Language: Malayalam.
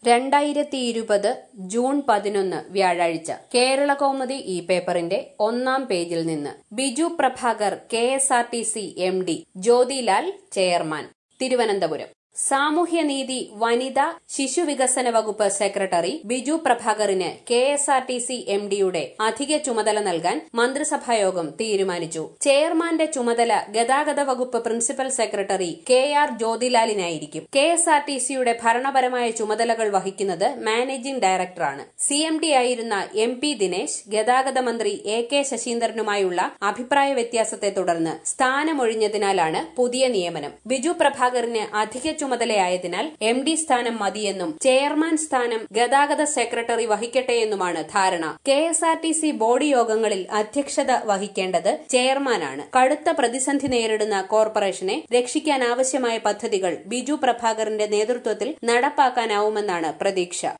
രണ്ടായിരത്തി ഇരുപത് ജൂൺ പതിനൊന്ന് വ്യാഴാഴ്ച കേരള കൗമുദി ഈ പേപ്പറിന്റെ ഒന്നാം പേജിൽ നിന്ന് Biju Prabhakar K S R T C M D Jyothilal chairman Thiruvananthapuram സാമൂഹ്യനീതി വനിതാ ശിശുവികസന വകുപ്പ് സെക്രട്ടറി ബിജു പ്രഭാകറിന് K S R T C M ഡിയുടെ അധിക ചുമതല നൽകാൻ മന്ത്രിസഭായോഗം തീരുമാനിച്ചു ചെയർമാന്റെ ചുമതല ഗതാഗത വകുപ്പ് പ്രിൻസിപ്പൽ സെക്രട്ടറി കെ ആർ ജ്യോതിലാലിനായിരിക്കും കെ എസ് ആർ ടി സിയുടെ ഭരണപരമായ ചുമതലകൾ വഹിക്കുന്നത് മാനേജിംഗ് ഡയറക്ടറാണ് സി എം ഡി ആയിരുന്ന എം പി ദിനേശ് ഗതാഗത മന്ത്രി എ കെ ശശീന്ദ്രനുമായുള്ള അഭിപ്രായ വ്യത്യാസത്തെ തുടർന്ന് സ്ഥാനമൊഴിഞ്ഞതിനാലാണ് പുതിയ നിയമനം ബിജു പ്രഭാകറിന് അധിക ചുമതലയായതിനാൽ എം ഡി സ്ഥാനം മതിയെന്നും ചെയർമാൻ സ്ഥാനം ഗതാഗത സെക്രട്ടറി വഹിക്കട്ടെയെന്നുമാണ് ധാരണ K S R T C board യോഗങ്ങളിൽ അധ്യക്ഷത വഹിക്കേണ്ടത് ചെയർമാനാണ് കടുത്ത പ്രതിസന്ധി നേരിടുന്ന കോർപ്പറേഷനെ രക്ഷിക്കാനാവശ്യമായ പദ്ധതികൾ ബിജു പ്രഭാകറിന്റെ നേതൃത്വത്തിൽ നടപ്പാക്കാനാവുമെന്നാണ് പ്രതീക്ഷ